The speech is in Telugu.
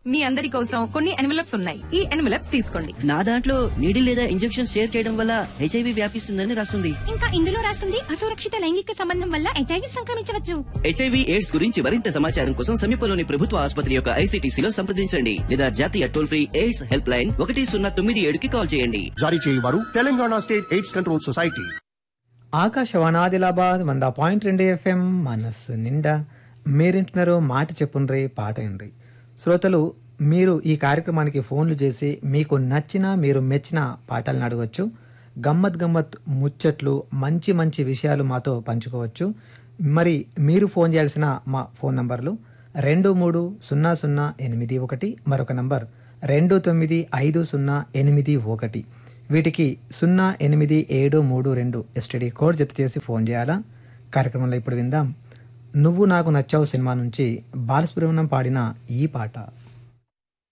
మీ అందరి కోసం కొన్ని ఎన్వలప్స్ ఉన్నాయి ఈ ఎన్వలప్స్ తీసుకోండి నా దాంట్లో నీడి లేదా ఇంజెక్షన్ షేర్ చేయడం వల్ల హెచ్ఐవి వ్యాపిస్తుందని రాస్తుంది ఇంకా ఇందులో రాస్తుంది అసురక్షిత లైంగిక సంబంధం వల్ల హెచ్ఐవి సంక్రమించవచ్చు హెచ్ఐవి ఎయిడ్స్ గురించి మరింత సమాచారం కోసం సమీపంలోని ప్రభుత్వ ఆసుపత్రి యొక్క ఐసీటీసీలో సంప్రదించండి లేదా జాతీయ toll free AIDS help line ఒకటి సున్నా తొమ్మిది ఏడుకి కాల్ చేయండి జారీ చేయవారు Telangana state AIDS control society Akashvani Adilabad వంద పాయింట్ రెండు ఎఫ్ఎం మనస్సు నిండా మీరింటున్నారు మాట చెప్పుండ్రి పాట ఇండ్రి శ్రోతలు మీరు ఈ కార్యక్రమానికి ఫోన్లు చేసి మీకు నచ్చిన మీరు మెచ్చిన పాటలను అడగవచ్చు గమ్మత్ గమ్మత్ ముచ్చట్లు మంచి మంచి విషయాలు మాతో పంచుకోవచ్చు మరి మీరు ఫోన్ చేయాల్సిన మా ఫోన్ నంబర్లు రెండు మూడు సున్నా సున్నా ఎనిమిది ఒకటి మరొక నంబర్ రెండు తొమ్మిది ఐదు సున్నా ఎనిమిది ఒకటి వీటికి సున్నా ఎనిమిది ఏడు మూడు రెండు ఎస్టీడీ కోడ్ జత చేసి ఫోన్ చేయాలా కార్యక్రమంలో ఇప్పుడు విందాం నువ్వు నాకు నచ్చావు సినిమా నుంచి బాలసుబ్రహ్మణ్యం పాడిన ఈ పాట